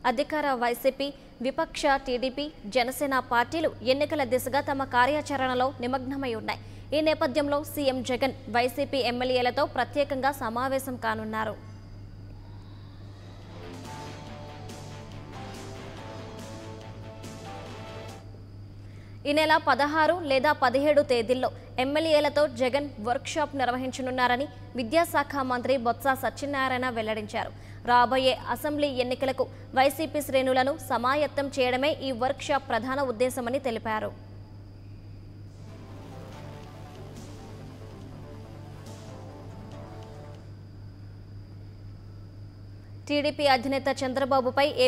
అధికార వైసీపీ విపక్ష టీడీపీ జనసేన పార్టీలు ఎన్నికల దిశగా తమ కార్యాచరణలో నిమగ్నమై ఉన్నాయి ఈ నేపథ్యంలో సీఎం జగన్ వైసీపీ ఎమ్మెల్యేలతో ప్రత్యేకంగా సమావేశం కానున్నారు ఈ నెల పదహారు లేదా పదిహేడు తేదీల్లో ఎమ్మెల్యేలతో జగన్ వర్క్షాప్ నిర్వహించనున్నారని విద్యాశాఖ మంత్రి బొత్స సత్యనారాయణ వెల్లడించారు రాబోయే అసెంబ్లీ ఎన్నికలకు వైసీపీ శ్రేణులను సమాయత్తం చేయడమే ఈ వర్క్షాప్ ప్రధాన ఉద్దేశమని తెలిపారు టీడీపీ అధినేత చంద్రబాబుపై